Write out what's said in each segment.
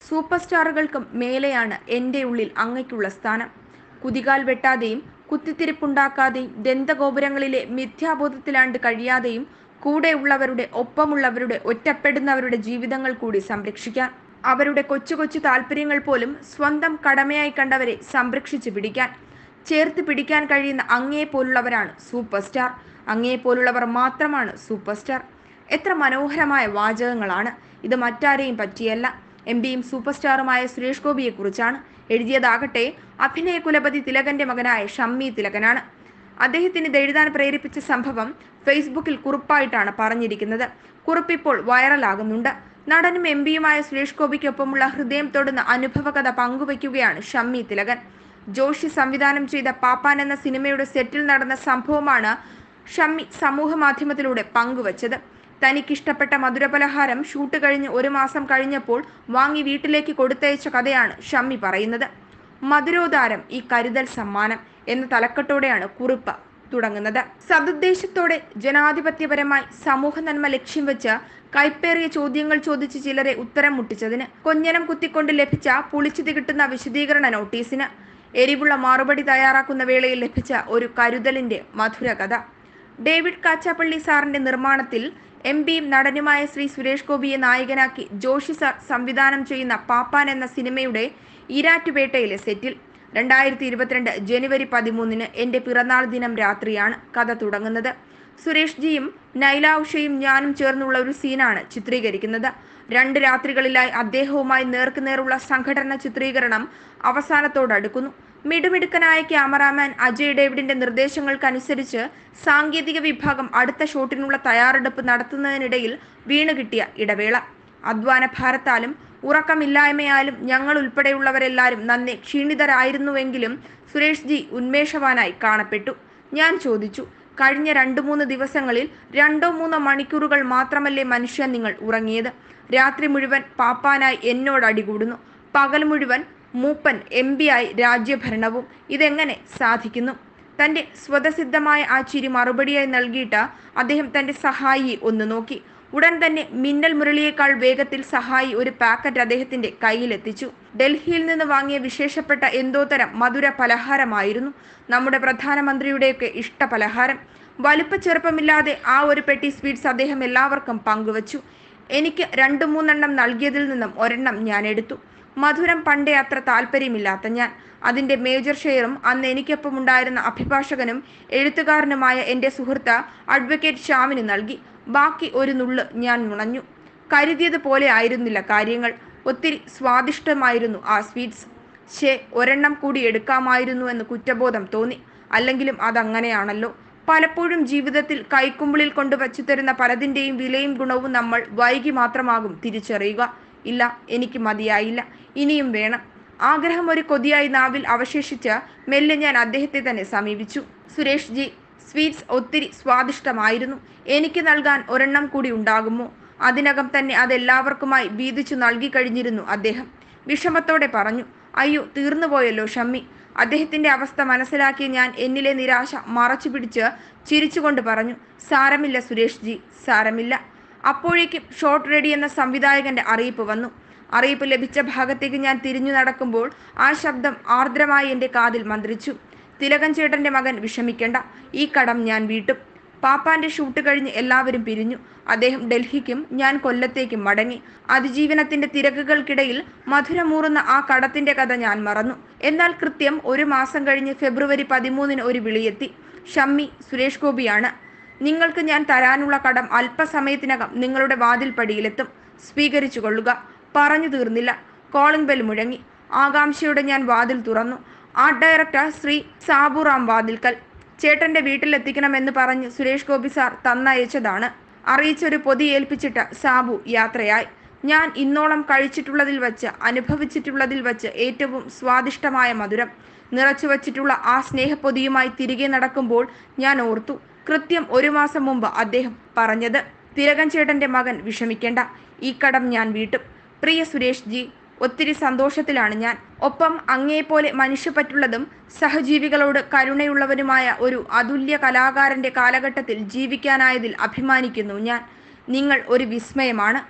super സ്റ്റാറുകൾക്കും മേലെയാണ് എൻ്റെ ഉള്ളിൽ അങ്ങയ്ക്കുള്ള സ്ഥാനം കുതികാൽ വെട്ടാതെയും കുത്തിത്തിരിപ്പുണ്ടാക്കാതെയും ദന്തഗോപുരങ്ങളിലെ മിഥ്യാബോധത്തിലാണ്ട് കഴിയാതെയും കൂടെയുള്ളവരുടെ ഒപ്പമുള്ളവരുടെ ഒറ്റപ്പെടുന്നവരുടെ ജീവിതങ്ങൾ കൂടി സംരക്ഷിക്കാൻ അവരുടെ കൊച്ചു കൊച്ചു താല്പര്യങ്ങൾ പോലും സ്വന്തം കടമയായി കണ്ടവരെ സംരക്ഷിച്ചു പിടിക്കാൻ ചേർത്ത് പിടിക്കാൻ കഴിയുന്ന അങ്ങയെ പോലുള്ളവരാണ് സൂപ്പർ സ്റ്റാർ അങ്ങയെ പോലുള്ളവർ മാത്രമാണ് സൂപ്പർ സ്റ്റാർ എത്ര മനോഹരമായ വാചകങ്ങളാണ് ഇത് മറ്റാരെയും പറ്റിയല്ല എം പിയും സൂപ്പർ സ്റ്റാറുമായ സുരേഷ് ഗോപിയെ കുറിച്ചാണ് എഴുതിയതാകട്ടെ അഭിനയ കുലപതി തിലകന്റെ മകനായ ഷമ്മി തിലകനാണ് അദ്ദേഹത്തിന് ഇത് എഴുതാൻ പ്രേരിപ്പിച്ച സംഭവം ഫേസ്ബുക്കിൽ കുറിപ്പായിട്ടാണ് പറഞ്ഞിരിക്കുന്നത് കുറിപ്പിപ്പോൾ വൈറലാകുന്നുണ്ട് നടനും എം പിയുമായ സുരേഷ് ഗോപിക്കൊപ്പമുള്ള ഹൃദയം തൊടുന്ന അനുഭവകഥ പങ്കുവയ്ക്കുകയാണ് ഷമ്മി തിലകൻ ജോഷി സംവിധാനം ചെയ്ത പാപ്പാൻ എന്ന സിനിമയുടെ സെറ്റിൽ നടന്ന സംഭവമാണ് ഷമ്മി സമൂഹ മാധ്യമത്തിലൂടെ പങ്കുവച്ചത് തനിക്കിഷ്ടപ്പെട്ട മധുരപലഹാരം ഷൂട്ട് കഴിഞ്ഞ് ഒരു മാസം കഴിഞ്ഞപ്പോൾ വാങ്ങി വീട്ടിലേക്ക് കൊടുത്തയച്ച കഥയാണ് ഷമ്മി പറയുന്നത് മധുരോദാരം ഈ കരുതൽ സമ്മാനം എന്ന തലക്കെട്ടോടെയാണ് കുറിപ്പ് തുടങ്ങുന്നത് സതുദ്ദേശത്തോടെ ജനാധിപത്യപരമായി സമൂഹ നന്മ ലക്ഷ്യം വെച്ച് കൈപ്പേറിയ ചോദ്യങ്ങൾ ചോദിച്ച് ചിലരെ ഉത്തരം മുട്ടിച്ചതിന് കൊഞ്ഞനം കുത്തിക്കൊണ്ട് ലഭിച്ച പുളിച്ചു കിട്ടുന്ന വിശദീകരണ നോട്ടീസിന് എരിവുള്ള മറുപടി തയ്യാറാക്കുന്ന വേളയിൽ ലഭിച്ച ഒരു കരുതലിന്റെ മധുര കഥ ഡേവിഡ് കാച്ചാപ്പള്ളി സാറിന്റെ നിർമ്മാണത്തിൽ എം പിയും നടനുമായ ശ്രീ സുരേഷ് ഗോപിയെ നായകനാക്കി ജോഷി സാർ സംവിധാനം ചെയ്യുന്ന പാപ്പാൻ എന്ന സിനിമയുടെ ഈരാറ്റുപേട്ടയിലെ സെറ്റിൽ രണ്ടായിരത്തി ഇരുപത്തിരണ്ട് ജനുവരി പതിമൂന്നിന് എൻ്റെ പിറന്നാൾ ദിനം രാത്രിയാണ് കഥ തുടങ്ങുന്നത് സുരേഷ് ജിയും നൈല ഉഷയും ഞാനും ചേർന്നുള്ള ഒരു സീനാണ് ചിത്രീകരിക്കുന്നത് രണ്ട് രാത്രികളിലായി അദ്ദേഹവുമായി നേർക്കുനേറുള്ള സംഘടന ചിത്രീകരണം അവസാനത്തോടടുക്കുന്നു മിടുമിടുക്കനായ ക്യാമറാമാൻ അജയ് ഡേവിഡിന്റെ നിർദ്ദേശങ്ങൾക്കനുസരിച്ച് സാങ്കേതിക വിഭാഗം അടുത്ത ഷോട്ടിനുള്ള തയ്യാറെടുപ്പ് നടത്തുന്നതിനിടയിൽ വീണുകിട്ടിയ ഇടവേള അധ്വാന ഭാരത്താലും ഉറക്കമില്ലായ്മയാലും ഞങ്ങൾ ഉൾപ്പെടെയുള്ളവരെല്ലാവരും നന്നെ ക്ഷീണിതരായിരുന്നുവെങ്കിലും സുരേഷ് ജി ഉന്മേഷവാനായി കാണപ്പെട്ടു ഞാൻ ചോദിച്ചു കഴിഞ്ഞ രണ്ടു മൂന്ന് ദിവസങ്ങളിൽ രണ്ടോ മൂന്നോ മണിക്കൂറുകൾ മാത്രമല്ലേ മനുഷ്യൻ നിങ്ങൾ ഉറങ്ങിയത് രാത്രി മുഴുവൻ പാപ്പാനായി എന്നോട് അടികൂടുന്നു പകൽ മുഴുവൻ മൂപ്പൻ എം ആയി രാജ്യഭരണവും ഇതെങ്ങനെ സാധിക്കുന്നു തന്റെ സ്വതസിദ്ധമായ ആ ചിരി മറുപടിയായി നൽകിയിട്ട് അദ്ദേഹം തന്റെ സഹായിയെ ഒന്ന് നോക്കി ഉടൻ തന്നെ മിന്നൽ മുരളിയേക്കാൾ വേഗത്തിൽ സഹായി ഒരു പാക്കറ്റ് അദ്ദേഹത്തിന്റെ കയ്യിലെത്തിച്ചു ഡൽഹിയിൽ നിന്ന് വാങ്ങിയ വിശേഷപ്പെട്ട എന്തോ തരം മധുര പലഹാരമായിരുന്നു നമ്മുടെ പ്രധാനമന്ത്രിയുടെയൊക്കെ ഇഷ്ട പലഹാരം വലുപ്പ ചെറുപ്പമില്ലാതെ ആ ഒരു പെട്ടി സ്വീറ്റ്സ് അദ്ദേഹം എല്ലാവർക്കും പങ്കുവച്ചു എനിക്ക് രണ്ടു മൂന്നെണ്ണം നൽകിയതിൽ നിന്നും ഒരെണ്ണം ഞാൻ എടുത്തു മധുരം പണ്ടേ അത്ര താല്പര്യമില്ലാത്ത ഞാൻ അതിന്റെ മേജർ ഷെയറും അന്ന് എനിക്കൊപ്പം ഉണ്ടായിരുന്ന അഭിഭാഷകനും എഴുത്തുകാരനുമായ എൻ്റെ സുഹൃത്ത് അഡ്വക്കേറ്റ് ഷ്യാമിന് നൽകി ബാക്കി ഒരു നുള്ള് ഞാൻ നുണഞ്ഞു കരുതിയതുപോലെ ആയിരുന്നില്ല കാര്യങ്ങൾ ഒത്തിരി സ്വാദിഷ്ടമായിരുന്നു ആ സ്വീറ്റ്സ് ശേ ഒരെണ്ണം കൂടി എടുക്കാമായിരുന്നു എന്ന് കുറ്റബോധം തോന്നി അല്ലെങ്കിലും അതങ്ങനെയാണല്ലോ പലപ്പോഴും ജീവിതത്തിൽ കൈക്കുമ്പിളിൽ കൊണ്ട് വച്ചു തരുന്ന പലതിൻ്റെയും വിലയും ഗുണവും നമ്മൾ വൈകി മാത്രമാകും തിരിച്ചറിയുക ഇല്ല എനിക്ക് മതിയായില്ല ഇനിയും വേണം ആഗ്രഹം ഒരു കൊതിയായി നാവിൽ അവശേഷിച്ച് മെല്ലെ ഞാൻ അദ്ദേഹത്തെ തന്നെ സമീപിച്ചു സുരേഷ് ജി സ്വീറ്റ്സ് ഒത്തിരി സ്വാദിഷ്ടമായിരുന്നു എനിക്ക് നൽകാൻ ഒരെണ്ണം കൂടി ഉണ്ടാകുമോ അതിനകം തന്നെ അതെല്ലാവർക്കുമായി വീതിച്ചു നൽകി കഴിഞ്ഞിരുന്നു അദ്ദേഹം വിഷമത്തോടെ പറഞ്ഞു അയ്യോ തീർന്നുപോയല്ലോ ഷമ്മി അദ്ദേഹത്തിന്റെ അവസ്ഥ മനസ്സിലാക്കി ഞാൻ എന്നിലെ നിരാശ മറച്ചു പിടിച്ച് ചിരിച്ചുകൊണ്ട് പറഞ്ഞു സാരമില്ല സുരേഷ് ജി സാരമില്ല അപ്പോഴേക്കും ഷോട്ട് റെഡി എന്ന സംവിധായകന്റെ അറിയിപ്പ് വന്നു അറിയിപ്പ് ലഭിച്ച ഭാഗത്തേക്ക് ഞാൻ തിരിഞ്ഞു നടക്കുമ്പോൾ ആ ശബ്ദം ആർദ്രമായി എൻ്റെ കാതിൽ മന്ത്രിച്ചു തിലകൻ ചേട്ടന്റെ മകൻ വിഷമിക്കേണ്ട ഈ കടം ഞാൻ വീട്ടും പാപ്പാന്റെ ഷൂട്ട് കഴിഞ്ഞ് എല്ലാവരും പിരിഞ്ഞു അദ്ദേഹം ഡൽഹിക്കും ഞാൻ കൊല്ലത്തേക്കും മടങ്ങി അതിജീവനത്തിന്റെ തിരക്കുകൾക്കിടയിൽ മധുരമൂറുന്ന ആ കടത്തിന്റെ കഥ ഞാൻ മറന്നു എന്നാൽ കൃത്യം ഒരു മാസം കഴിഞ്ഞ് ഫെബ്രുവരി പതിമൂന്നിന് ഒരു വിളിയെത്തി ഷമ്മി സുരേഷ് ഗോപിയാണ് നിങ്ങൾക്ക് ഞാൻ തരാനുള്ള കടം അല്പസമയത്തിനകം നിങ്ങളുടെ വാതിൽപ്പടിയിലെത്തും സ്വീകരിച്ചു കൊള്ളുക പറഞ്ഞു തീർന്നില്ല കോളിംഗ് ബെൽ മുഴങ്ങി ആകാംക്ഷയോടെ ഞാൻ വാതിൽ തുറന്നു ആർട്ട് ഡയറക്ടർ ശ്രീ സാബുറാം വാതിൽക്കൽ ചേട്ടന്റെ വീട്ടിലെത്തിക്കണമെന്ന് പറഞ്ഞ് സുരേഷ് ഗോപി സാർ തന്നയച്ചതാണ് അറിയിച്ചൊരു പൊതി ഏൽപ്പിച്ചിട്ട് സാബു യാത്രയായി ഞാൻ ഇന്നോളം കഴിച്ചിട്ടുള്ളതിൽ വച്ച് അനുഭവിച്ചിട്ടുള്ളതിൽ വച്ച് ഏറ്റവും സ്വാദിഷ്ടമായ മധുരം നിറച്ചു വച്ചിട്ടുള്ള ആ സ്നേഹപ്പൊതിയുമായി തിരികെ നടക്കുമ്പോൾ ഞാൻ ഓർത്തു കൃത്യം ഒരു മാസം മുമ്പ് അദ്ദേഹം പറഞ്ഞത് തിലകൻ ചേട്ടന്റെ മകൻ വിഷമിക്കേണ്ട ഈ കടം ഞാൻ വീട്ടും പ്രിയ സുരേഷ് ജി ഒത്തിരി സന്തോഷത്തിലാണ് ഞാൻ ഒപ്പം അങ്ങേപോലെ മനുഷ്യപ്പറ്റുള്ളതും സഹജീവികളോട് കരുണയുള്ളവനുമായ ഒരു അതുല്യ കലാകാരന്റെ കാലഘട്ടത്തിൽ ജീവിക്കാനായതിൽ അഭിമാനിക്കുന്നു ഞാൻ നിങ്ങൾ ഒരു വിസ്മയമാണ്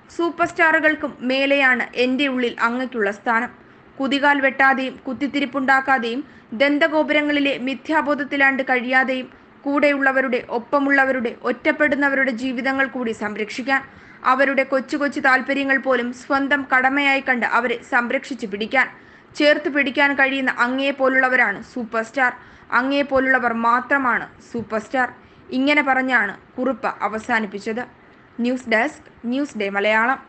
സൂപ്പർ സ്റ്റാറുകൾക്കും മേലെയാണ് എൻ്റെ ഉള്ളിൽ അങ്ങയ്ക്കുള്ള സ്ഥാനം കുതികാൽ വെട്ടാതെയും കുത്തിത്തിരിപ്പുണ്ടാക്കാതെയും ദന്തഗോപുരങ്ങളിലെ മിഥ്യാബോധത്തിലാണ്ട് കഴിയാതെയും കൂടെയുള്ളവരുടെ ഒപ്പമുള്ളവരുടെ ഒറ്റപ്പെടുന്നവരുടെ ജീവിതങ്ങൾ കൂടി സംരക്ഷിക്കാൻ അവരുടെ കൊച്ചു കൊച്ചു താല്പര്യങ്ങൾ പോലും സ്വന്തം കടമയായി കണ്ട് അവരെ സംരക്ഷിച്ചു പിടിക്കാൻ ചേർത്ത് പിടിക്കാൻ കഴിയുന്ന അങ്ങയെ പോലുള്ളവരാണ് സൂപ്പർ സ്റ്റാർ അങ്ങയെ പോലുള്ളവർ മാത്രമാണ് സൂപ്പർ സ്റ്റാർ ഇങ്ങനെ പറഞ്ഞാണ് കുറിപ്പ് അവസാനിപ്പിച്ചത് news desk news day Malayalam